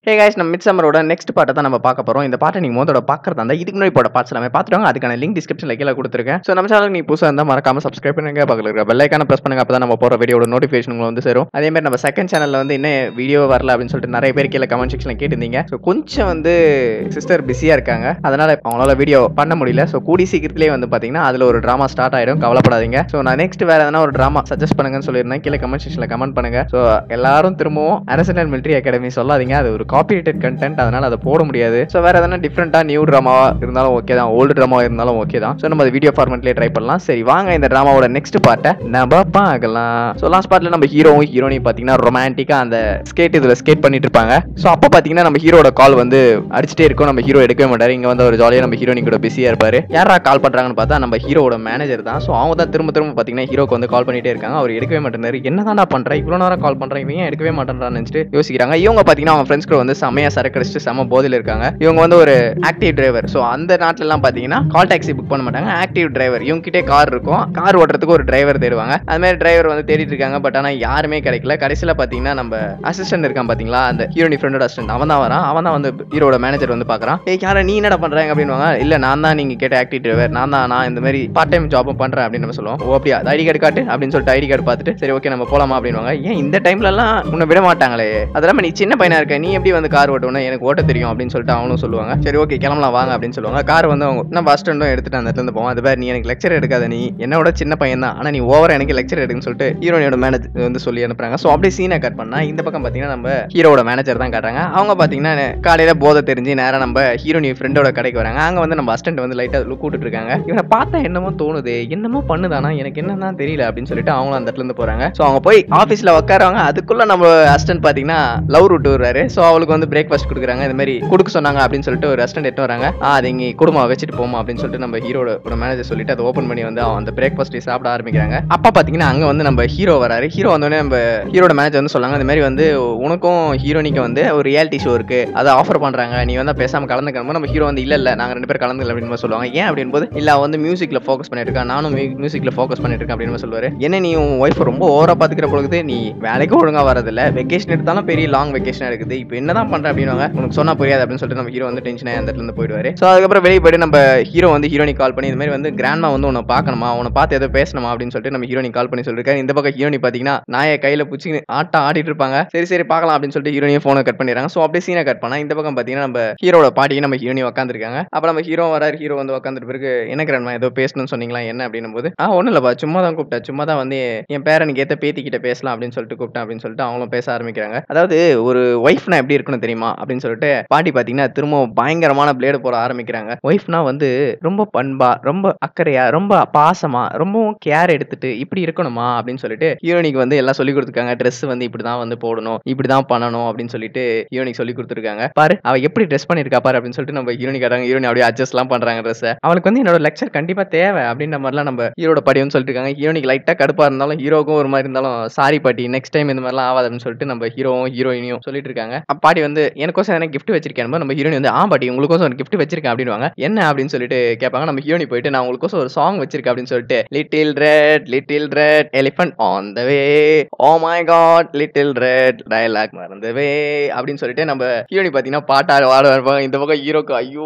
ஹே guys நம்ம mid சம்மரோட next பாட்டை தான் நம்ம பார்க்க போறோம் இந்த பாட்டை நீங்க மோதோட பார்க்கறதா இருந்தா இதுக்கு முன்னாடி போட பார்ட்ஸ் எல்லாமே பார்த்துருவாங்க அதுக்கான லிங்க் டிஸ்கிரிப்ஷன்ல கீழே கொடுத்துருக்கேன் ஸோ நம்ம சேனல் நீ புதுசாக இருந்தால் மறக்காம சப்ஸ்கிரைப் பண்ணுங்க பக்கத்தில் இருக்க பெல் ஐக்கான ப்ரெஸ் பண்ணுங்க அப்பதான் நம்ம போற வீடியோட நோட்டிஃபிகேஷன் உங்களுக்கு வந்து சேரும் அதே மாதிரி நம்ம செகண்ட் சேனல்ல வந்து என்ன வீடியோ வரல அப்படின்னு சொல்லிட்டு நிறைய பேர் கீழே கமெண்ட் செக்ஷன்ல கேட்டிருந்தீங்க ஸோ கொஞ்சம் வந்து சிஸ்டர் பிஸியா இருக்காங்க அதனால அவங்களால வீடியோ பண்ண முடியல ஸோ கூடி சீக்கிரத்திலே வந்து பாத்தீங்கன்னா அதுல ஒரு ட்ராமா ஸ்டார்ட் ஆயிடும் கவலைப்படாதீங்க ஸோ நான் நெக்ஸ்ட் வேற எதனா ஒரு ட்ராமா சஜஸ்ட் பண்ணுங்கன்னு சொல்லியிருந்தேன் கீழே கமெண்ட் செக்ஷன்ல கமெண்ட் பண்ணுங்க ஸோ எல்லாரும் திரும்பவும் அரசனல் மிலிட்ரி அகாடமி சொல்லாதீங்க அது ஒரு காப்பிரைட்டட் கண்டென்ட் அதனால அதை போட முடியாது ஸோ வேற எதனா டிஃப்ரெண்டா நியூ ட்ராமாவா இருந்தாலும் ஓகே தான் ஓல்டு ட்ராமாவா இருந்தாலும் ஓகே தான் ஸோ நம்ம வீடியோ ஃபார்மெட்லேயே ட்ரை பண்ணலாம் சரி வாங்க இந்த ட்ராமாவோட நெக்ஸ்ட் பார்ட்டை நம்ம பார்க்கலாம் ஸோ லாஸ்ட் பார்ட்ல நம்ம ஹீரோவும் ஹீரோனையும் பார்த்தீங்கன்னா ரொமான்டிக்கா அந்த ஸ்கேட் இதுல ஸ்கேட் பண்ணிட்டு இருப்பாங்க ஸோ அப்போ பார்த்தீங்கன்னா நம்ம ஹீரோட கால் வந்து அடிச்சுட்டே இருக்கும் நம்ம ஹீரோ எடுக்கவே மாட்டாரு இங்க வந்து ஒரு ஜாலியாக நம்ம ஹீரோனி கூட பிஸியா இருப்பாரு யாரா கால் பண்றாங்கன்னு பார்த்தா நம்ம ஹீரோட மேனேஜர் தான் ஸோ அவங்க தான் திரும்ப திரும்ப பார்த்தீங்கன்னா ஹீரோக்கு வந்து கால் பண்ணிட்டே இருக்காங்க அவர் எடுக்கவே மாட்டேறாரு என்னதான்டா பண்ற இவ்வளோ நேரம் கால் பண்றேன் இவன் ஏன் எடுக்கவே மாட்டேன்றான்னு நினைச்சிட்டு யோசிக்கிறாங்க இவங்க பார்த்தீங்கன்னா அவங்க ஃப்ரெண்ட்ஸ் கூட வந்து செமையா சரக்கு அடிச்சுட்டு செம போதையில் இருக்காங்க இவங்க வந்து ஒரு ஆக்டிவ் டிரைவர் ஸோ அந்த நாட்டுல எல்லாம் பார்த்தீங்கன்னா கால் டாக்ஸி புக் பண்ண மாட்டாங்க ஆக்டிவ் டிரைவர் இவங்க கிட்டே கார் இருக்கும் கார் ஓட்டுறதுக்கு ஒரு டிரைவர் தேடுவாங்க அது மாதிரி டிரைவர் வந்து தேடிட்டு இருக்காங்க பட் ஆனால் யாருமே கிடைக்கல கடைசியில் பார்த்தீங்கன்னா நம்ம அசிஸ்டன்ட் இருக்கான் பார்த்தீங்களா அந்த ஹீரோனி ஃப்ரெண்டோட அசிஸ்டன்ட் அவன் தான் வரான் அவன் தான் வந்து ஹீரோட மேனேஜர் வந்து பார்க்குறான் ஏய் யாரை நீ என்னடா பண்றாங்க அப்படின்னுவாங்க இல்லை நான் தான் நீங்க கேட்ட ஆக்டிவ் டிரைவர் நான் தான் நான் இந்த மாதிரி பார்ட் டைம் ஜாப்பும் பண்றேன் அப்படின்னு நம்ம சொல்லுவோம் ஓ அப்படியா ஐடி கார்டு காட்டு அப்படின்னு சொல்லிட்டு ஐடி கார்டு பார்த்துட்டு சரி ஓகே நம்ம போலாமா அப்படின்வாங்க ஏன் இந்த டைம்ல எல்லாம் உன்னை விட மாட்டாங்களே அதெல்லாம் நீ சின்ன பையனா இருக்க நீ எப்படி வந்து கார் ஓட்டணும் எனக்கு ஓட்ட தெரியும் அப்படின்னு சொல்லிட்டு அவனும் சொல்லுவாங்க சரி ஓகே கிளம்பலாம் வாங்க அப்படின்னு சொல்லுவாங்க கார் வந்து அவங்க நம்ம பஸ் ஸ்டாண்டும் எடுத்துட்டு அந்த இடத்துல இருந்து போவோம் அது பேர் நீ எனக்கு லெக்சர் எடுக்காத நீ என்னோட சின்ன பையன் தான் ஆனா நீ ஓவரா எனக்கு லெக்சர் எடுக்குன்னு சொல்லிட்டு ஹீரோனியோட மேனேஜர் வந்து சொல்லி அனுப்புறாங்க ஸோ அப்படியே சீனை கட் பண்ணா இந்த பக்கம் பாத்தீங்கன்னா நம்ம ஹீரோட மேனேஜர் தான் காட்டுறாங்க அவங்க பாத்தீங்கன்னா காலையில போதை தெரிஞ்சு நேரா நம்ம ஹீரோனி ஃப்ரெண்டோட கடைக்கு வராங்க அங்க வந்து நம்ம அஸ்டன்ட் வந்து லைட்டா லுக் விட்டுட்டு இருக்காங்க இவனை பார்த்தா என்னமோ தோணுது என்னமோ பண்ணுதானா எனக்கு என்னன்னா தெரியல அப்படின்னு சொல்லிட்டு அவங்களும் அந்த இடத்துல இருந்து போறாங்க ஸோ அவங்க போய் ஆஃபீஸ்ல உட்காருவாங்க அதுக்குள்ள நம்ம அசிஸ்டன்ட் பாத்தீங்கன்னா லவ் ரூட் விடுறாரு ஸோ அவளுக்கு வந்து பிரேக்ஃபாஸ்ட் கொடுக்குறாங்க இந்த மாதிரி கொடுக்க சொன்னாங்க அப்படின்னு சொல்லிட்டு ஒரு ரெஸ்டாரண்ட் எடுத்து வராங்க ஆ அது இங்கே குடும்பம் வச்சுட்டு போமா அப்படின்னு சொல்லிட்டு நம்ம ஹீரோட ஒரு மேனேஜர் சொல்லிட்டு அதை ஓப்பன் பண்ணி வந்து அவன் அந்த பிரேக்ஃபாஸ்ட் சாப்பிட ஆரம்பிக்கிறாங்க அப்பா பாத்தீங்கன்னா அங்க வந்து நம்ம ஹீரோ வராரு ஹீரோ வந்தோடனே நம்ம ஹீரோட மேனேஜர் வந்து சொன்னாங்க இந்த மாதிரி வந்து உனக்கும் ஹீரோனிக்கு வந்து ஒரு ரியாலிட்டி ஷோ இருக்கு அதை ஆஃபர் பண்றாங்க நீ வந்து பேசாம கலந்துக்கணும் நம்ம ஹீரோ வந்து இல்ல இல்ல நாங்க ரெண்டு பேரும் கலந்துக்கல அப்படின்னு மாதிரி சொல்லுவாங்க ஏன் அப்படின்னு போது இல்ல அவ வந்து மியூசிக்ல ஃபோக்கஸ் பண்ணிட்டு இருக்கா நானும் மியூசிக்ல ஃபோக்கஸ் பண்ணிட்டு இருக்கேன் அப்படின்னு மாதிரி சொல்லுவாரு என்ன நீ உன் ஒய்ஃப் ரொம்ப ஓவரா பாத்துக்கிற பொழுது நீ வேலைக்கு ஒழுங்கா வரதில்ல வெக்கேஷன் எடுத்தாலும் பெரிய லாங் வெக்கேஷன் இருக்குது இப்போ என்னதான் பண்ற அப்படின்னுவாங்க உனக்கு சொன்னா புரியாது அப்படின்னு சொல்லிட்டு நம்ம ஹீரோ வந்து டென்ஷன் ஆகி அந்த இடத்துல இருந்து போயிடுவாரு ஸோ அதுக்கப்புறம் வெளியே போயிட்டு நம்ம ஹீரோ வந்து ஹீரோனி கால் பண்ணி இந்த மாதிரி வந்து கிராண்ட்மா வந்து உன்னை பார்க்கணுமா உன்னை பார்த்து ஏதோ பேசணுமா அப்படின்னு சொல்லிட்டு நம்ம ஹீரோனி கால் பண்ணி சொல்லிருக்காரு இந்த பக்கம் ஹீரோனி பாத்தீங்கன்னா நாயை கையில பிடிச்சி ஆட்டம் ஆடிட்டு இருப்பாங்க சரி சரி பார்க்கலாம் அப்படின்னு சொல்லிட்டு ஹீரோனியை ஃபோனை கட் பண்ணிடுறாங்க ஸோ அப்படியே சீனை கட் பண்ணா இந்த பக்கம் பாத்தீங்கன்னா நம்ம ஹீரோட பாட்டிக்கு நம்ம ஹீரோனி உட்காந்துருக்காங்க அப்ப நம்ம ஹீரோ வராரு ஹீரோ வந்து உட்காந்துட்டு பிறகு என்ன கிராண்ட்மா ஏதோ பேசணும்னு சொன்னீங்களா என்ன அப்படின்னும் போது ஆ ஒன்றும் இல்லப்பா சும்மா தான் கூப்பிட்டேன் சும்மா தான் வந்து என் பேரனுக்கு ஏத்த பேத்திக்கிட்ட பேசலாம் அப்படின்னு சொல்லிட்டு கூப்பிட்டேன் அப்படின்னு சொல்லிட்டு அவங்களும் பேச ஆரம்பிக்கிறாங்க அதாவது ஒரு ஒய்ஃப்னா எப்படி இருக்கணும் தெரியுமா அப்படின்னு சொல்லிட்டு பாட்டி பாத்தீங்கன்னா திரும்ப பயங்கரமான பிளேடு போட ஆரம்பிக்கிறாங்க ஒய்ஃப்னா வந்து ரொம்ப பண்பா ரொம்ப அக்கறையா ரொம்ப பாசமா ரொம்பவும் கேர் எடுத்துட்டு இப்படி இருக்கணுமா அப்படின்னு சொல்லிட்டு ஹீரோனிக்கு வந்து எல்லாம் சொல்லி கொடுத்துருக்காங்க ட்ரெஸ் வந்து இப்படிதான் வந்து போடணும் இப்படிதான் பண்ணணும் அப்படின்னு சொல்லிட்டு ஹீரோனிக்கு சொல்லி கொடுத்துருக்காங்க பாரு அவ எப்படி ட்ரெஸ் பண்ணிருக்கா பாரு அப்படின்னு சொல்லிட்டு நம்ம ஹீரோனி காட்டாங்க ஹீரோனி அப்படியே அட்ஜஸ்ட் எல்லாம் பண்றாங்க ட்ரெஸ் அவளுக்கு வந்து என்னோட லெக்சர் கண்டிப்பா தேவை அப்படின்ற மாதிரிலாம் நம்ம ஹீரோட படி வந்து சொல்லிட்டு இருக்காங்க ஹீரோனிக்கு லைட்டா கடுப்பா இருந்தாலும் ஹீரோக்கும் ஒரு மாதிரி இருந்தாலும் சாரி பாட்டி நெக்ஸ்ட் டைம் இந்த மாதிரிலாம் ஆகாது அப்படின்னு சொல்லிட்டு நம்ம ஹீரோவும் ஹீரோயினியும் சொல்லிட்டு இருக்காங்க அப்ப பாட்டி வந்து எனக்கோசம் எனக்கு கிஃப்ட் வச்சிருக்கேன் நம்ம ஹீரோனி வந்து ஆ பாட்டி உங்களுக்கோசம் ஒரு கிஃப்ட் வச்சிருக்கேன் அப்படின்வாங்க என்ன அப்படின்னு சொல்லிட்டு கேட்பாங்க நம்ம ஹீரோனி போயிட்டு நான் உங்களுக்கோசம் ஒரு சாங் வச்சிருக்கேன் அப்படின்னு சொல்லிட்டு little red little red elephant on the way oh my god little red dialogue மறந்தவே அப்படின்னு சொல்லிட்டு நம்ம ஹீரோனி பாத்தீங்கன்னா பாட்டா வாட இருப்பாங்க இந்த பக்கம் ஹீரோக்கு ஐயோ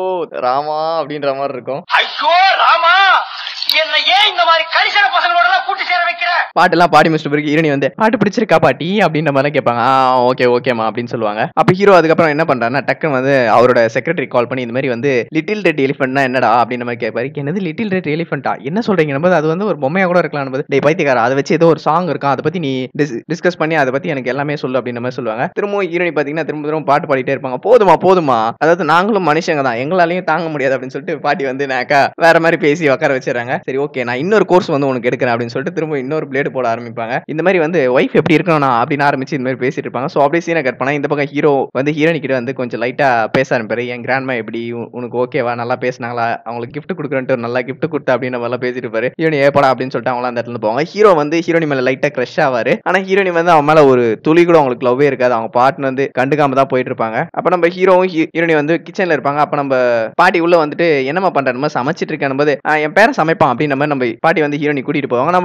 ராமா அப்படின்ற மாதிரி இருக்கும் ஐயோ ராமா என்ன ஏன் இந்த மாதிரி கரிசன பசங்களோட எல்லாம் கூட்டி சேர வைக்கிற பாட்டெல்லாம் பாடி முடிச்சிட்டு பிறகு ஹீரோனி வந்து பாட்டு பிடிச்சிருக்கா பாட்டி அப்படின்ற மாதிரி கேட்பாங்க ஆ ஓகே ஓகேமா அப்படின்னு சொல்லுவாங்க அப்ப ஹீரோ அதுக்கப்புறம் என்ன பண்றாருன்னா டக்குன்னு வந்து அவரோட செக்ரட்டரி கால் பண்ணி இந்த மாதிரி வந்து லிட்டில் ரெட் எலிஃபென்ட்னா என்னடா அப்படின்ற மாதிரி கேட்பாரு என்னது லிட்டில் ரெட் எலிஃபென்ட்டா என்ன சொல்றீங்க நம்ம அது வந்து ஒரு பொம்மையா கூட இருக்கலாம் நம்ம டே பைத்தியக்கார அதை வச்சு ஏதோ ஒரு சாங் இருக்கும் அதை பத்தி நீ டிஸ்கஸ் பண்ணி அதை பத்தி எனக்கு எல்லாமே சொல்லு அப்படின்ற மாதிரி சொல்லுவாங்க திரும்பவும் ஹீரோனி பாத்தீங்கன்னா திரும்ப திரும்ப பாட்டு பாடிட்டே இருப்பாங்க போதுமா போதுமா அதாவது நாங்களும் மனுஷங்க தான் எங்களாலையும் தாங்க முடியாது அப்படின்னு சொல்லிட்டு பாட்டி வந்து நாக்கா வேற மாதிரி பேசி உட்கார வச்சிடறாங்க சரி ஓகே நான் இன்னொரு கோர்ஸ் வந்து உனக்கு எடுக்கிறேன் அப்படின்னு சொல்லிட்டு திரும்ப இன்னொரு பிளேடு போட ஆரம்பிப்பாங்க இந்த மாதிரி வந்து ஒய்ஃப் எப்படி இருக்கணும்னா அப்படின்னு ஆரம்பிச்சு இந்த மாதிரி பேசிட்டு இருப்பாங்க ஸோ அப்படியே சீனை கட் பண்ணா இந்த பக்கம் ஹீரோ வந்து ஹீரோனி கிட்ட வந்து கொஞ்சம் லைட்டா பேச ஆரம்பிப்பாரு என் கிராண்ட்மா எப்படி உ- உனக்கு ஓகேவா நல்லா பேசினாங்களா அவங்களுக்கு கிஃப்ட் கொடுக்குறேன்ட்டு நல்லா கிஃப்ட் கொடுத்து அப்படின்னு நம்ம எல்லாம் பேசிட்டு இருப்பாரு ஹீரோனி ஏப்படா அப்படின்னு சொல்லிட்டு அவங்களாம் அந்த இடத்துல போவாங்க ஹீரோ வந்து ஹீரோனி மேல லைட்டா க்ரஷ் ஆவாரு ஆனா ஹீரோனி வந்து அவன் மேல ஒரு துளி கூட அவங்களுக்கு லவ்வே இருக்காது அவங்க பாட்டு வந்து கண்டுக்காம தான் போயிட்டு இருப்பாங்க அப்ப நம்ம ஹீரோவும் ஹீரோனி வந்து கிச்சன்ல இருப்பாங்க அப்ப நம்ம பாட்டி உள்ள வந்துட்டு என்னம்மா பண்ற நம்ம சமைச்சிட்டு இருக்கேன் போது என் பேரை சமைப்பான் அப்படின்ற மாதிரி நம்ம பாட்டி வந்து ஹீரோனி கூட்டிட்டு போவாங்க நம்ம ஹீரோ ஆ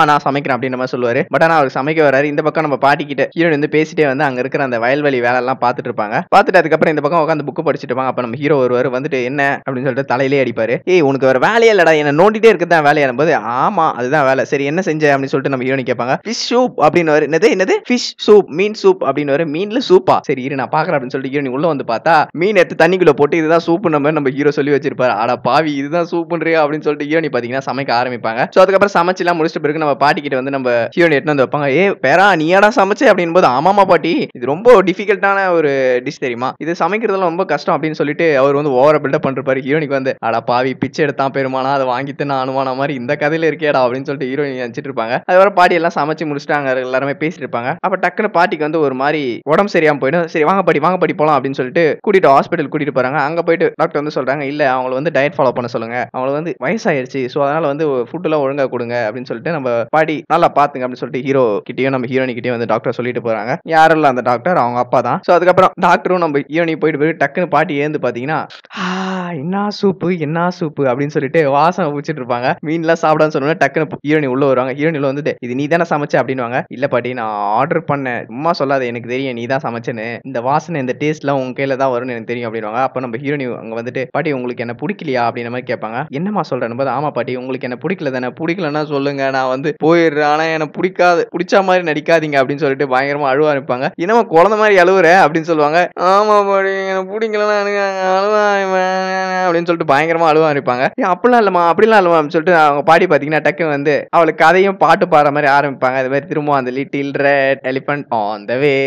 நான் சமைக்கிறேன் அப்படின்ற மாதிரி சொல்லுவாரு பட் ஆனா அவர் சமைக்க வராரு இந்த பக்கம் நம்ம பாட்டி கிட்ட ஹீரோயின் வந்து பேசிட்டே வந்து அங்க இருக்கிற அந்த வயல்வெளி வேலை எல்லாம் பார்த்துட்டு இருப்பாங்க பார்த்துட்டு அதுக்கப்புறம் இந்த பக்கம் உட்காந்து புக்கு படிச்சுட்டு இருப்பாங்க அப்ப நம்ம ஹீரோ வருவாரு வந்துட்டு என்ன அப்படின்னு சொல்லிட்டு தலையிலே அடிப்பாரு ஏய் உனக்கு வேற வேலையே இல்லடா என்ன நோண்டிட்டே இருக்கிறது தான் வேலையா போது ஆமா அதுதான் வேலை சரி என்ன செஞ்ச அப்படின்னு சொல்லிட்டு நம்ம ஹீரோனி கேட்பாங்க ஃபிஷ் சூப் அப்படின்னு என்னது என்னது ஃபிஷ் சூப் மீன் சூப் அப்படின்னு மீன்ல சூப்பா சரி இரு நான் பாக்குறேன் அப்படின்னு சொல்லிட்டு ஹீரோனி உள்ள வந்து பார்த்தா மீன் எடுத்து தண்ணிக்குள்ள போட்டு இதுதான் சூப் நம்ம நம்ம ஹீரோ சொல்லி வச்சிருப்பாரு அட பாவி இதுதான் சூப்புன்றியா அப்படின்னு சொல்லிட்டு ஹீரோனி பாத்தீங்கன்னா சமைக்க ஆரம்பிப்பாங்க சோ அதுக்கப்புறம் சமைச்சுலாம் முடிச்சிட்ட பிறகு நம்ம பாட்டி கிட்ட வந்து நம்ம ஹீரோனி எடுத்து வந்து வைப்பாங்க ஏ பேரா நீயாடா சமைச்சே அப்படின் போது ஆமாமா பாட்டி இது ரொம்ப டிஃபிகல்ட்டான ஒரு டிஷ் தெரியுமா இது சமைக்கிறதுலாம் ரொம்ப கஷ்டம் அப்படின்னு சொல்லிட்டு அவர் வந்து ஓவர பில்டப் பண்ணிருப்பாரு ஹீரோனிக்கு வந்து அட பாவி பிச்சை எடுத்தான் பெருமானா அதை வாங்கிட்டு நான் அனுமானா மாதிரி இந்த கதையில இருக்கேடா அப்படின்னு சொல்லிட்டு ஹீரோயின் நினைச்சிட்டு இருப்பாங்க அதுவரை பாட்டி எல்லாம் சமைச்சு முடிச்சுட்டாங்க எல்லாருமே பேசிட்டு இருப்பாங்க அப்ப டக்குனு பாட்டிக்கு வந்து ஒரு மாதிரி உடம்பு சரியாம போயிடும் சரி வாங்க பாட்டி வாங்க பாட்டி போலாம் அப்படின்னு சொல்லிட்டு கூட்டிட்டு ஹாஸ்பிட்டல் கூட்டிட்டு போறாங்க அங்க போயிட்டு டாக்டர் வந்து சொல்றாங்க இல்ல அவங்கள வந்து டயட் ஃபாலோ பண்ண சொல்லுங்க அவங்களுக்கு வந்து வயசாயிருச்சு ஸோ அதனால வந்து ஃபுட் எல்லாம் ஒழுங்கா கொடுங்க அப்படின்னு சொல்லிட்டு நம்ம பாட்டி நல்லா பாத்துங்க அப்படின்னு சொல்லிட்டு ஹீரோ கிட்டயும் நம்ம ஹீரோனி கிட்டயும் வந்து டாக்டர் சொல்லிட்டு போறாங்க யாரும் இல்ல அந்த டாக்டர் அவங்க அப்பா தான் ஸோ அதுக்கப்புறம் டாக்டரும் நம்ம ஹீரோனி போயிட்டு போய் டக்குன்னு பாட்டி ஏந்து பாத்தீங்கன்னா "ஆ, என்ன சூப்பு என்ன சூப்பு அப்படின்னு சொல்லிட்டு வாசனை பூச்சிட்டு இருப்பாங்க மீன்லாம் சாப்பிடான்னு சொன்னோன்னே டக்குன்னு ஹீரோனி உள்ள வருவாங்க ஹீரோனி உள்ள வந்துட்டு இது நீ தானே சமைச்ச அப்படின்னுவாங்க இல்ல பாட்டி நான் ஆர்டர் பண்ணேன் சும்மா சொல்லாத எனக்கு தெரியும் நீ தான் சமைச்சேன்னு இந்த வாசனை இந்த டேஸ்ட்லாம் உங்க கையில தான் வரும்னு எனக்கு தெரியும் அப்படின்வாங்க அப்ப நம்ம ஹீரோனி அங்க வந்துட்டு பாட்டி உங்களுக்கு என்ன பிடிக்கலையா அப்படின்ற மாதிரி கேட்பாங்க என்னம்மா சொல்றேன் போது ஆமா பாட்டி உங்களுக்கு என்ன பிடிக்கல தானே பிடிக்கலன்னா சொல்லுங்க நான் வந்து போயிடுறேன் ஆனா எனக்கு பிடிக்காது பிடிச்ச மாதிரி நடிக்காதீங்க அப்படின்னு சொல்லிட்டு பயங்கரமா அழுவ ஆரம்பிப்பாங்க என்னம்மா குழந்தை மாதிரி அழுவுற அப்படின்னு சொல்லுவாங்க ஆமா பாட்டி எனக்கு பிடிக்கலன்னா எனக்கு அழுவ அப்படின்னு சொல்லிட்டு பயங்கரமா அழுவ ஆரம்பிப்பாங்க ஏன் அப்படிலாம் இல்லம்மா அப்படிலாம் இல்லம்மா அப்படின்னு சொல்லிட்டு அவங்க பாடி பாத்தீங்கன்னா டக்கு வந்து அவளுக்கு கதையும் பாட்டு பாடுற மாதிரி ஆரம்பிப்பாங்க அது மாதிரி திரும்ப அந்த little red elephant on the way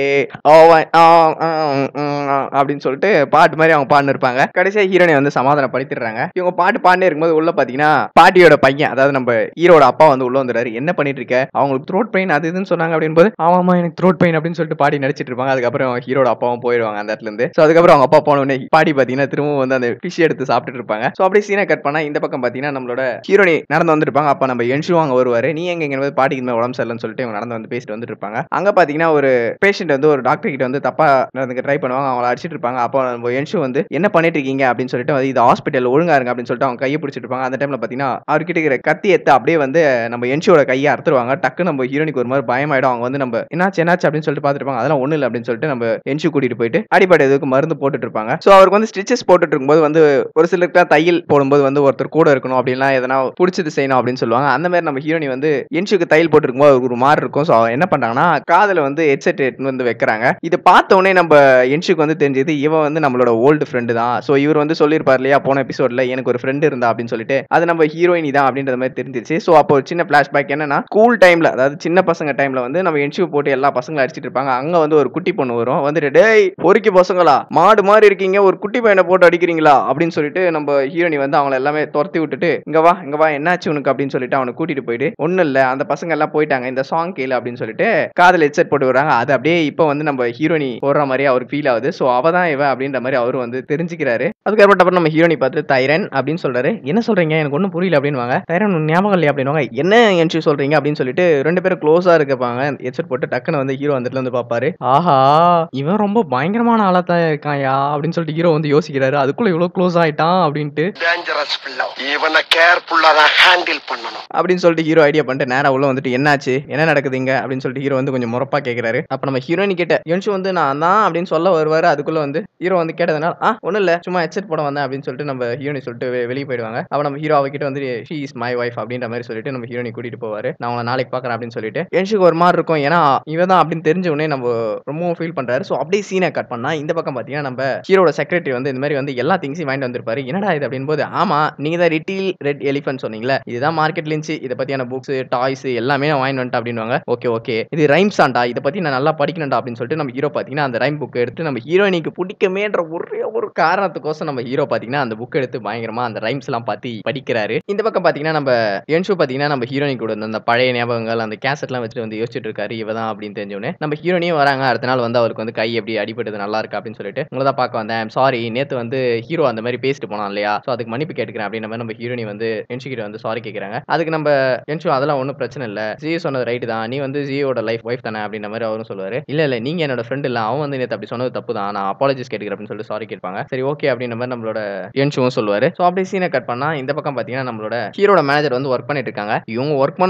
அப்படின்னு சொல்லிட்டு பாட்டு மாதிரி அவங்க பாடினு இருப்பாங்க கடைசியா ஹீரோனை வந்து சமாதானப்படுத்திடுறாங்க இவங்க பாட்டு பாடினே இருக்கும்போது உள்ள பாத்தீங்கன்னா பாட்டியோட பையன் அதாவது நம்ம ஹீரோட அப்பா வந்து உள்ள வந்துறாரு என்ன பண்ணிட்டு இருக்க அவங்களுக்கு த்ரோட் பெயின் அது இதுன்னு சொன்னாங்க அப்படின்னு போது ஆமாமா எனக்கு த்ரோட் பெயின் அப்படின்னு சொல்லிட்டு பாடி நடிச்சிட்டு இருப்பாங்க அதுக்கப்புறம் ஹீரோட அப்பாவும் போயிடுவாங்க அந்த இடத்துல இருந்து ஸோ அதுக்கப்புறம் அவங்க அப்பா போன உடனே பாடி பாத்தீங்கன்னா திரும்பவும் வந்து அந்த ஃபிஷ் எடுத்து சாப்பிட்டுட்டு இருப்பாங்க ஸோ அப்படியே சீனை கட் பண்ணா இந்த பக்கம் பாத்தீங்கன்னா நம்மளோட ஹீரோனி நடந்து வந்திருப்பாங்க அப்ப நம்ம என்ஷு அங்க வருவாரு நீ எங்க இங்க வந்து பாட்டிக்கு இந்த மாதிரி உடம்பு சரியில்லைன்னு சொல்லிட்டு இவங்க நடந்து வந்து பேசிட்டு வந்துட்டு இருப்பாங்க அங்க பாத்தீங்கன்னா ஒரு பேஷண்ட் வந்து ஒரு டாக்டர் கிட்ட வந்து தப்பா நடந்துக்க ட்ரை பண்ணுவாங்க அவங்கள அடிச்சிட்டு இருப்பாங்க அப்போ நம்ம என்ஷு வந்து என்ன பண்ணிட்டு இருக்கீங்க அப்படின்னு சொல்லிட்டு வந்து இது ஹாஸ்பிட்டல் ஒழுங்கா இருங்க அப்படின்னு சொல்லிட்டு அவங்க கையை பிடிச்சிட்டு இருப்பாங்க அந்த டைம்ல பாத்தீங்கன்னா அவர்கிட்ட இருக்கிற கத்தி எடுத்து அப்படியே வந்து நம்ம என்ஷுவோட கையை அறுத்துருவாங்க டக்கு நம்ம ஹீரோனிக்கு ஒரு மாதிரி பயமாயிடும் அவங்க வந்து நம்ம என்னாச்சு என்னாச்சு அப்படின்னு சொல்லிட்டு பார்த்துருப்பாங்க அதெல்லாம் ஒண்ணு இல்லை அப்படின்னு சொல்லிட்டு நம்ம என்ஷு கூட்டிட்டு போயிட்டு அடிப்படை இதுக்கு மருந்து போட்டுட்டு இருப்பாங்க ஸோ அவருக்கு வந்து ஸ்டிச்சஸ் போட்டுட்டு இருக்கும்போது வந்து ஒரு சிலருக்கு தையல் போடும்போது வந்து ஒருத்தர் கூட இருக்கணும் அப்படின்லாம் எதனா பிடிச்சது செய்யணும் அப்படின்னு சொல்லுவாங்க அந்த மாதிரி நம்ம ஹீரோனி வந்து என்ஷுக்கு தையல் போட்டுருக்கும்போது அவருக்கு ஒரு மாதிரி இருக்கும் ஸோ என்ன பண்றாங்கன்னா காதுல வந்து ஹெட்செட் வந்து வைக்கிறாங்க இதை பார்த்த உடனே நம்ம என்ஷுக்கு வந்து தெரிஞ்சது இவன் வந்து நம்மளோட ஓல்டு ஃப்ரெண்டு தான் ஸோ இவர் வந்து சொல்லியிருப்பார் இல்லையா போன எபிசோட்ல எனக்கு ஒரு ஃப்ரெண்டு இருந்தா அப்படின்னு சொல்லிட்டு அது நம்ம ஹீரோயினி தான் அப்படின்ற மாதிரி தெரிஞ்சிருச்சு ஸோ அப்போ ஒரு சின்ன ஃபிளாஷ்பேக் என்னன்னா ஸ்கூல் டைம்ல அதாவது சின்ன பசங்க டைம்ல வந்து நம்ம என்ஷூ போட்டு எல்லா பசங்களும் அடிச்சிட்டு இருப்பாங்க அங்க வந்து ஒரு குட்டி பொண்ணு வரும் வந்துட்டு டேய் பொறுக்கி பசங்களா மாடு மாதிரி இருக்கீங்க ஒரு குட்டி பையனை போட்டு அடிக்கிறீங்களா அப்படின்னு சொல்லிட்டு நம்ம ஹீரோனி வந்து அவங்கள எல்லாமே துரத்தி விட்டுட்டு இங்க வா இங்க வா என்னாச்சு உனக்கு அப்படின்னு சொல்லிட்டு அவனை கூட்டிட்டு போயிட்டு ஒண்ணும் இல்ல அந்த பசங்க எல்லாம் போயிட்டாங்க இந்த சாங் கேளு அப்படின்னு சொல்லிட்டு காதல் ஹெட்செட் போட்டு வராங்க அது அப்படியே இப்போ வந்து நம்ம ஹீரோனி போடுற மாதிரி அவருக்கு ஃபீல் ஆகுது ஸோ அவ தான் இவ அப்படின்ற மாதிரி அவரு வந்து தெரிஞ்சுக்கிறாரு அதுக்கப்புறம் நம்ம ஹீரோனி பார்த்து தைரன் அப்படின்னு சொல்றாரு என்ன சொல்றீங்க எனக்கு ஒன்றும் புரியல அப்படின்வாங்க தைரன் உன் ஞாபகம் இல்லையா அப்படின்வாங்க என்ன என்ஷு சொல்றீங்க அப்படின்னு சொல்லிட்டு ரெண்டு பேரும் க்ளோஸா இருக்கப்பாங்க ஹெட்செட் போட்டு டக்குன்னு வந்து ஹீரோ வந்துட்டு வந்து பார்ப்பாரு ஆஹா இவன் ரொம்ப பயங்கரமான ஆளா தான் இருக்காயா அப்படின்னு சொல்லிட்டு ஹீரோ வந்து யோசிக்கிறாரு அதுக்குள்ள இவ்வளவு க்ளோஸ் ஆயிட்டான் அப்படின்ட்டு டேஞ்சரஸ் பிள்ளை இவனை கேர்ஃபுல்லா தான் ஹேண்டில் பண்ணணும் அப்படின்னு சொல்லிட்டு ஹீரோ ஐடியா பண்ணிட்டு நேரா உள்ள வந்துட்டு என்னாச்சு என்ன நடக்குது இங்க அப்படின்னு சொல்லிட்டு ஹீரோ வந்து கொஞ்சம் முறப்பா கேக்குறாரு அப்ப நம்ம ஹீரோயினி கிட்ட யன்ஷு வந்து நான் தான் அப்படின்னு சொல்ல வருவாரு அதுக்குள்ள வந்து ஹீரோ வந்து கேட்டதுனால ஆ ஒண்ணும் இல்ல சும்மா ஹெட்செட் போட வந்தேன் அப்படின்னு சொல்லிட்டு நம்ம ஹீரோனி சொல்லிட்டு வெ- வெளியே போயிடுவாங்க அப்ப நம்ம ஹீரோ அவகிட்ட வந்து ஷீ இஸ் மை வைஃப் அப்படின்ற மாதிரி சொல்லிட்டு நம்ம ஹீரோனி கூட்டிட்டு போவாரு நான் உங்களை நாளைக்கு பாக்குறேன் அப்படின்னு சொல்லிட்டு யன்ஷுக்கு ஒரு மாதிரி இருக்கும் ஏன்னா இவன் தான் அப்படின்னு தெரிஞ்ச உடனே நம்ம ரொம்பவும் ஃபீல் பண்றாரு ஸோ அப்படியே சீனை கட் பண்ணா இந்த பக்கம் பாத்தீங்கன்னா நம்ம ஹீரோட செக்ரட்டரி வந்து இந்த மாதிரி வந்து எல்லா திங்ஸையும் வாங்கிட்டு வந்திருப்பாரு என்னடா இது அப்படின்னு போது ஆமா நீங்க தான் ரிட்டீல் ரெட் எலிஃபென்ட் சொன்னீங்களே இதுதான் மார்க்கெட்ல இருந்துச்சு இதை பத்தியான புக்ஸ் டாய்ஸ் எல்லாமே நான் வாங்கிட்டு வந்துட்டேன் அப்படின்வாங்க ஓகே ஓகே இது ரைம்ஸ் ஆண்டா இதை பத்தி நான் நல்லா படிக்கணும்டா அப்படின்னு சொல்லிட்டு நம்ம ஹீரோ பாத்தீங்கன்னா அந்த ரைம் புக் எடுத்து நம்ம ஹீரோயினிக்கு பிடிக்கமேன்ற ஒரே ஒரு காரணத்துக்கோசம் நம்ம ஹீரோ பாத்தீங்கன்னா அந்த புக் எடுத்து பயங்கரமா அந்த ரைம்ஸ் எல்லாம் பார்த்து படிக்கிறாரு இந்த பக்கம் பாத்தீங்கன்னா நம்ம என்ஷோ பாத்தீங்கன்னா நம்ம ஹீரோனி கூட இருந்த அந்த பழைய ஞாபகங்கள் அந்த கேசட்லாம் வச்சுட்டு வந்து யோசிச்சுட்டு இருக்காரு இவ தான் அப்படின்னு தெரிஞ்சோடனே நம்ம ஹீரோனியும் வராங்க அடுத்த நாள் வந்து அவருக்கு வந்து கை எப்படி அடிபட்டது நல்லா இருக்கு அப்படின்னு சொல்லிட்டு உங்களை தான் பார்க்க வந்தேன் சாரி நேத்து வந்து ஹீரோ அந்த மாதிரி பேசிட்டு போனான் இல்லையா ஸோ அதுக்கு மன்னிப்பு கேட்டுக்கிறேன் அப்படின்ற மாதிரி நம்ம ஹீரோனி வந்து என்ஷு கிட்ட வந்து சாரி கேட்குறாங்க அதுக்கு நம்ம என்ஷு அதெல்லாம் ஒன்றும் பிரச்சனை இல்லை ஜியோ சொன்னது ரைட்டு தான் நீ வந்து ஜியோட லைஃப் ஒய்ஃப் தானே அப்படின்ற மாதிரி அவரும் சொல்லுவாரு இல்ல இல்ல நீங்க என்னோட ஃப்ரெண்ட் இல்ல அவன் வந்து நேத்து அப்படி சொன்னது தப்பு தான் நான் அப்பாலஜிஸ் கேட்டுக்கிறேன் அப்படின்னு சொல்லிட்டு சாரி கேட்பாங்க சரி ஓகே அப்படின்ற மாதிரி நம்மளோட என்ஷுவும் சொல்லுவாரு ஸோ அப்படியே சீனை கட் பண்ணா இந்த பக்கம் பாத்தீங்கன்னா நம்மளோட ஹீரோட மேனேஜர் வந்து ஒர்க் பண்ணிட்டு இருக்காங்க இவங்க ஒர்க் பண்ண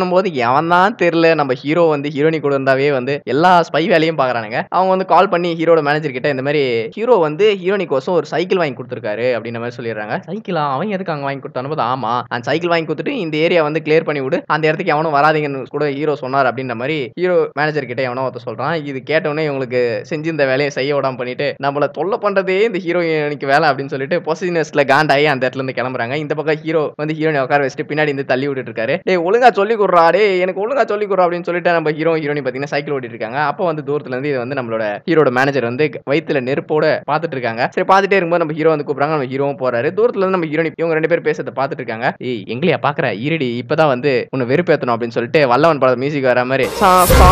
பண்ணும்போது எவன் தான் தெரியல நம்ம ஹீரோ வந்து ஹீரோனி கூட இருந்தாவே வந்து எல்லா ஸ்பை வேலையும் பாக்குறானுங்க அவங்க வந்து கால் பண்ணி ஹீரோட மேனேஜர் கிட்ட இந்த மாதிரி ஹீரோ வந்து ஹீரோனிக்கோசம் ஒரு சைக்கிள் வாங்கி கொடுத்துருக்காரு அப்படின்ற மாதிரி சொல்லிடுறாங்க சைக்கிளா அவன் எதுக்கு அங்க வாங்கி கொடுத்தானு போது ஆமா அந்த சைக்கிள் வாங்கி கொடுத்துட்டு இந்த ஏரியா வந்து கிளியர் பண்ணி விடு அந்த இடத்துக்கு எவனும் வராதீங்கன்னு கூட ஹீரோ சொன்னார் அப்படின்ற மாதிரி ஹீரோ மேனேஜர் கிட்ட எவனோ ஒருத்தர் சொல்றான் இது கேட்டவுடனே இவங்களுக்கு செஞ்சு இந்த வேலையை செய்ய விடாம பண்ணிட்டு நம்மள தொல்லை பண்றதே இந்த ஹீரோயினுக்கு வேலை அப்படின்னு சொல்லிட்டு பொசிஷனஸ்ல காண்டாயி அந்த இடத்துல இருந்து கிளம்புறாங்க இந்த பக்கம் ஹீரோ வந்து ஹீரோனை உட்கார வச்சுட்டு பின்னாடி இருந்து தள்ளி விட்டுட்டு இருக்காரு டேய் ஒழுங்கா சொல்லி கொடுறா டே எனக்கு ஒழுங்கா சொல்லி கொடுறா அப்படின்னு சொல்லிட்டு நம்ம ஹீரோ ஹீரோனி பாத்தீங்கன்னா சைக்கிள் ஓட்டிட்டு இருக்காங்க அப்போ வந்து தூரத்துல இருந்து இது வந்து நம்மளோட ஹீரோட மேனேஜர் வந்து வயித்துல நெருப்போட பாத்துட்டு இருக்காங்க சரி பாத்துட்டே இருக்கும்போது நம்ம ஹீரோ வந்து கூப்பிடுறாங்க நம்ம ஹீரோவும் போறாரு தூரத்துல இருந்து நம்ம ஹீரோனி இவங்க ரெண்டு பேரும் பேசுறத பாத்துட்டு இருக்காங்க ஏய் எங்களையா பாக்குற இருடி இப்பதான் வந்து உன்னை வெறுப்பேத்தணும் அப்படின்னு சொல்லிட்டு வல்லவன் படம் மியூசிக் வர மாதிரி சா, சா.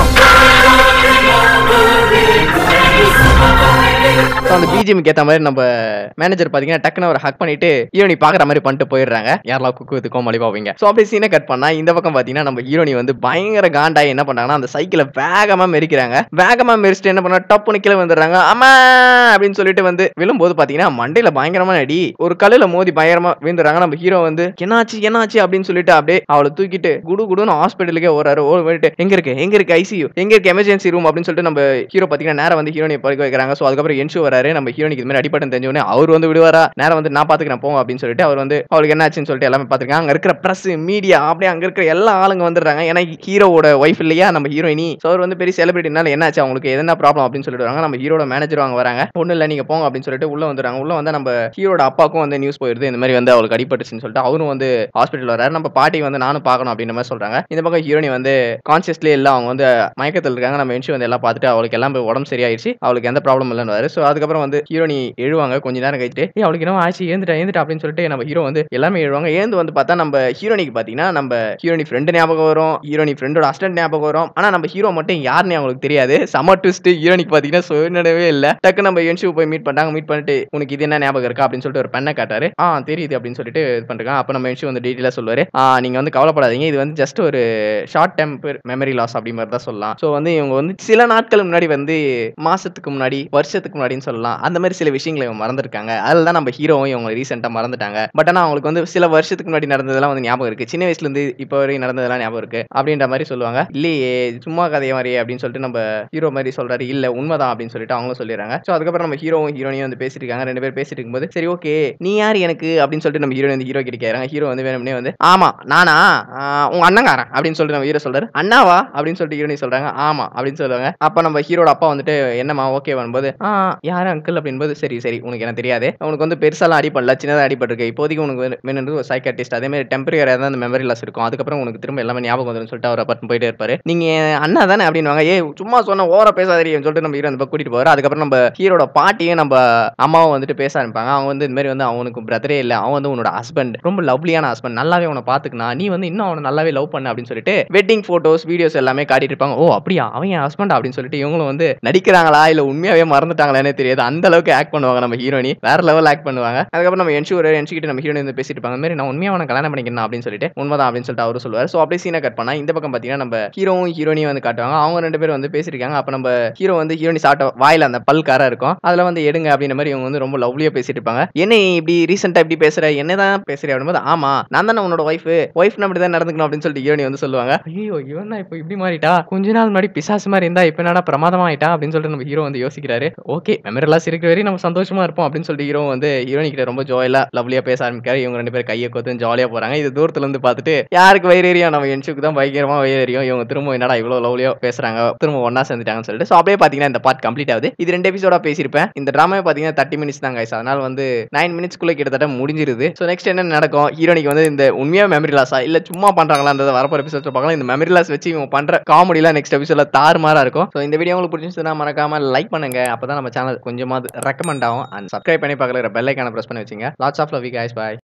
So, அந்த பிஜிஎம்க்கு ஏத்த மாதிரி நம்ம மேனேஜர் பாத்தீங்கன்னா டக்குன்னு ஒரு ஹக் பண்ணிட்டு ஹீரோனி பாக்குற மாதிரி பண்ணிட்டு போயிடுறாங்க யாரெல்லாம் குக்கு வித்து கோமாளி பாப்பீங்க சோ அப்படியே சீனை கட் பண்ணா இந்த பக்கம் பாத்தீங்கன்னா நம்ம ஹீரோனி வந்து பயங்கர காண்டாயி என்ன பண்றாங்கன்னா அந்த சைக்கிளை வேகமா மெரிக்கிறாங்க வேகமா மெரிச்சிட்டு என்ன பண்ணா டப்புன்னு கீழே வந்துடுறாங்க அம்மா அப்படின்னு சொல்லிட்டு வந்து விழும்போது பாத்தீங்கன்னா மண்டையில பயங்கரமா அடி ஒரு கல்லுல மோதி பயங்கரமா விழுந்துறாங்க நம்ம ஹீரோ வந்து என்னாச்சு என்னாச்சு அப்படின்னு சொல்லிட்டு அப்படியே அவளை தூக்கிட்டு குடு குடுன்னு ஹாஸ்பிட்டலுக்கே ஓடுறாரு ஓடி போயிட்டு எங்க இருக்கு எங்க இருக்கு ஐசியூ எங்க இருக்கு எமர்ஜென்சி ரூம் அப்படின்னு சொல்லிட்டு நம்ம ஹீரோ பாத்தீங்கன்னா நேரம் வந்து ஹீரோனி படுக்க வைக்கிறாங்க சோ அதுக்கப்புறம் என்ஷு வராரு நம்ம ஹீரோனிக்கு இது மாதிரி அடிப்பட்டு தெரிஞ்சவொடனே அவர் வந்து விடுவாரா நேரம் வந்து நான் பாத்துக்கிறேன் போங்க அப்படின்னு சொல்லிட்டு அவர் வந்து அவளுக்கு என்ன ஆச்சுன்னு சொல்லிட்டு எல்லாமே பாத்துருக்காங்க அங்க இருக்கிற பிரஸ் மீடியா அப்படியே அங்க இருக்கிற எல்லா ஆளுங்க வந்துடுறாங்க ஏன்னா ஹீரோவோட ஒய்ஃப் இல்லையா நம்ம ஹீரோயினி சோ அவர் வந்து பெரிய செலிபிரிட்டினால என்ன ஆச்சு அவங்களுக்கு என்ன ப்ராப்ளம் அப்படின்னு சொல்லிட்டு வராங்க நம்ம ஹீரோட மேனேஜர் அவங்க வராங்க ஒண்ணு இல்ல நீங்க போங்க அப்படின்னு சொல்லிட்டு உள்ள வந்துடுறாங்க உள்ள வந்து நம்ம ஹீரோட அப்பாவுக்கும் வந்து நியூஸ் போயிருது இந்த மாதிரி வந்து அவளுக்கு அடிபட்டுச்சுன்னு சொல்லிட்டு அவரும் வந்து ஹாஸ்பிட்டல் வராரு நம்ம பாட்டி வந்து நானும் பார்க்கணும் அப்படின்ற மாதிரி சொல்றாங்க இந்த பக்கம் ஹீரோனி வந்து கான்சியஸ்லேயே இல்லை அவங்க வந்து மயக்கத்தில் இருக்காங்க நம்ம என்ஷு வந்து எல்லாம் பார்த்துட்டு அவளுக்கு எல்லாம் போய் உடம்பு சரியாயிருச்சு அவளுக்கு எந்த ப்ராப்ளம் இல்லைன்னு ஸோ அதுக்கப்புறம் வந்து ஹீரோனி எழுவாங்க கொஞ்ச நேரம் கழிச்சுட்டு ஏ அவளுக்கு என்ன ஆச்சு ஏந்துட்டா ஏந்துட்டா அப்படின்னு சொல்லிட்டு நம்ம ஹீரோ வந்து எல்லாமே எழுவாங்க ஏந்து வந்து பார்த்தா நம்ம ஹீரோனிக்கு பார்த்தீங்கன்னா நம்ம ஹீரோனி ஃப்ரெண்டு ஞாபகம் வரும் ஹீரோனி ஃப்ரெண்டோட அஸ்டன்ட் ஞாபகம் வரும் ஆனால் நம்ம ஹீரோ மட்டும் யாருன்னு அவங்களுக்கு தெரியாது சம ட்விஸ்ட் ஹீரோனிக்கு பார்த்தீங்கன்னா சுயநடவே இல்லை டக்கு நம்ம என்ஷு போய் மீட் பண்ணாங்க மீட் பண்ணிட்டு உனக்கு இது என்ன ஞாபகம் இருக்கா அப்படின்னு சொல்லிட்டு ஒரு பெண்ணை காட்டாரு ஆ தெரியுது அப்படின்னு சொல்லிட்டு இது பண்ணுறாங்க அப்போ நம்ம என்ஷு வந்து டீட்டெயிலாக சொல்லுவாரு ஆ நீங்க வந்து கவலைப்படாதீங்க இது வந்து ஜஸ்ட் ஒரு ஷார்ட் டெம்பர் மெமரி லாஸ் அப்படி மாதிரி தான் சொல்லலாம் ஸோ வந்து இவங்க வந்து சில நாட்கள் முன்னாடி வந்து மாசத்துக்கு முன்னாடி வருஷத்துக்கு முன்னாடின்னு சொல்லலாம் அந்த மாதிரி சில விஷயங்களை இவங்க மறந்துருக்காங்க அதில் தான் நம்ம ஹீரோவும் இவங்க ரீசெண்டாக மறந்துட்டாங்க பட் ஆனால் அவங்களுக்கு வந்து சில வருஷத்துக்கு முன்னாடி நடந்ததெல்லாம் வந்து ஞாபகம் இருக்கு சின்ன வயசுல இருந்து இப்போ வரைக்கும் நடந்ததெல்லாம் ஞாபகம் இருக்கு அப்படின்ற மாதிரி சொல்லுவாங்க இல்லையே சும்மா கதைய மாதிரி அப்படின்னு சொல்லிட்டு நம்ம ஹீரோ மாதிரி சொல்றாரு இல்ல உண்மைதான் அப்படின்னு சொல்லிட்டு அவங்களும் சொல்லிடுறாங்க ஸோ அதுக்கப்புறம் நம்ம ஹீரோவும் ஹீரோனியும் வந்து பேசிட்டு இருக்காங்க ரெண்டு பேர் பேசிட்டு இருக்கும்போது சரி ஓகே நீ யார் எனக்கு அப்படின்னு சொல்லிட்டு நம்ம ஹீரோ வந்து ஹீரோ கிட்ட கேட்கறாங்க ஹீரோ வந்து வேணும்னே வந்து ஆமா நானா ஆஹ் உங்க அண்ணங்காரன் அப்படின்னு சொல்லிட்டு நம்ம ஹீரோ சொல்றாரு அண்ணாவா அப்படின்னு சொல்லிட்டு ஹீரோனி சொல்றாங்க ஆமா அப்படின்னு சொல்லுவாங்க அப்ப நம்ம ஹீரோட அப்பா வந்துட்டு என்னம்மா ஓகே வரும்போது ஆ யார் அங்கிள் அப்படின்போது சரி சரி உனக்கு எனக்கு தெரியாது உனக்கு வந்து பெருசாலாம் அடிப்படல சின்னதாக அடிபட்டிருக்கு இப்போதைக்கு உனக்கு வந்து வேணுன்றது ஒரு சைக்காட்டிஸ்ட் அதே மாதிரி டெம்பரரியாக தான் அந்த மெமரி லாஸ் இருக்கும் அதுக்கப்புறம் உனக்கு திரும்ப எல்லாமே ஞாபகம் வந்துடும் சொல்லிட்டு அவர் பட்டு போயிட்டே இருப்பாரு நீங்க அண்ணா தானே அப்படின்னுவாங்க ஏ சும்மா சொன்ன ஓர பேசாதீங்கன்னு சொல்லிட்டு நம்ம ஹீரோ அந்த பக்கம் கூட்டிட்டு போவார் அதுக்கப்புறம் நம்ம ஹீரோட பாட்டியும் நம்ம அம்மாவும் வந்துட்டு பேச ஆரம்பிப்பாங்க அவங்க வந்து இந்த மாதிரி வந்து அவனுக்கு பிரதரே இல்லை அவன் வந்து உன்னோட ஹஸ்பண்ட் ரொம்ப லவ்லியான ஹஸ்பண்ட் நல்லாவே அவனை பாத்துக்கினா நீ வந்து இன்னும் அவனை நல்லாவே லவ் பண்ண அப்படின்னு சொல்லிட்டு வெட்டிங் போட்டோஸ் வீடியோஸ் எல்லாமே காட்டிட்டு இருப்பாங்க ஓ அப்படியா அவன் என் ஹஸ்பண்ட் அப்படின்னு சொல்லிட்டு இவங்களும் வந்து நடிக்கிறாங்களா இல்ல உண்மையாவே மறந்துட்டாங்களானே தெரியாது அந்த அளவுக்கு ஆக்ட் பண்ணுவாங்க நம்ம ஹீரோனி வேற லெவல் ஆக்ட் பண்ணுவாங்க அதுக்கப்புறம் நம்ம என்ஷூர் என்ஷு கிட்ட நம்ம ஹீரோனி வந்து பேசிட்டு இருப்பாங்க இந்த மாதிரி நான் உண்மையா அவனை கல்யாணம் பண்ணிக்கணும் அப்படின்னு சொல்லிட்டு உண்மைதான் அப்படின்னு சொல்லிட்டு அவரு சொல்லுவார் ஸோ அப்படியே சீனை கட் பண்ணா இந்த பக்கம் பாத்தீங்கன்னா நம்ம ஹீரோவும் ஹீரோனியும் வந்து காட்டுவாங்க அவங்க ரெண்டு பேரும் வந்து பேசிருக்காங்க அப்ப நம்ம ஹீரோ வந்து ஹீரோனி சாப்பிட்ட வாயில அந்த பல் காரா இருக்கும் அதுல வந்து எடுங்க அப்படின்ற மாதிரி இவங்க வந்து ரொம்ப லவ்லியா பேசிட்டு இருப்பாங்க என்ன நீ இப்படி ரீசெண்டா இப்படி பேசுற என்னதான் பேசுற அப்படின்போது ஆமா நான் தானே உன்னோட ஒய்ஃப் ஒய்ஃப் அப்படி தான் நடந்துக்கணும் அப்படின்னு சொல்லிட்டு ஹீரோனி வந்து சொல்லுவாங்க ஐயோ இவன் தான் இப்போ இப்படி மாறிட்டா கொஞ்ச நாள் முன்னாடி பிசாசு மாதிரி இருந்தா இப்போ என்னடா பிரமாதமா ஆயிட்டா அப்படின்னு சொல்லிட்டு நம்ம ஹீரோ வந்து யோசிக்கிறாரு ஓகே மெமரிலாஸ் இருக்கிற வரையும் நம்ம சந்தோஷமா இருப்போம் அப்படின்னு சொல்லிட்டு ஹீரோ வந்து ஹீரோனி கிட்ட ரொம்ப ஜோயலா லவ்லியா பேச ஆரம்பிக்காரு இவங்க ரெண்டு பேரும் கையை கோத்து ஜாலியா போறாங்க இது தூரத்துல இருந்து பார்த்துட்டு யாருக்கு வயிறேறியும் நம்ம என்ஷுக்கு தான் பயங்கரமா வயிறேறியும் இவங்க திரும்ப என்னடா இவ்வளவு லவ்லியா பேசுறாங்க திரும்ப ஒன்னா சேர்ந்துட்டாங்கன்னு சொல்லிட்டு ஸோ அப்படியே பாத்தீங்கன்னா இந்த பார்ட் கம்ப்ளீட் ஆகுது இது ரெண்டு எபிசோடா பேசியிருப்பேன் இந்த ட்ராமாவே பாத்தீங்கன்னா தேர்ட்டி மினிட்ஸ் தான் guys அதனால வந்து நைன் மினிட்ஸ்க்குள்ள கிட்டத்தட்ட முடிஞ்சிருது ஸோ நெக்ஸ்ட் என்ன நடக்கும் ஹீரோனிக்கு வந்து இந்த உண்மையா மெமரி லாஸா இல்ல சும்மா பண்றாங்களான்றத வரப்போற எபிசோட் பார்க்கலாம் இந்த மெமரி லாஸ் வச்சு இவங்க பண்ற காமெடிலாம் நெக்ஸ்ட் எபிசோட்ல தாறுமாறா இருக்கும் ஸோ இந்த வீடியோ உங்களுக்கு பிடிச்சிருந்துச்சுன்னா மறக்காம லைக் பண்ணுங்க அப்பதான் நம்ம சேனல் கொஞ்சமாவது ரெக்கமெண்ட் ஆகும் அண்ட் சப்ஸ்கிரைப் பண்ணி பார்க்கல பெல் ஐக்கான பிரஸ் பண்ணி வச்சுங்க lots of love you guys bye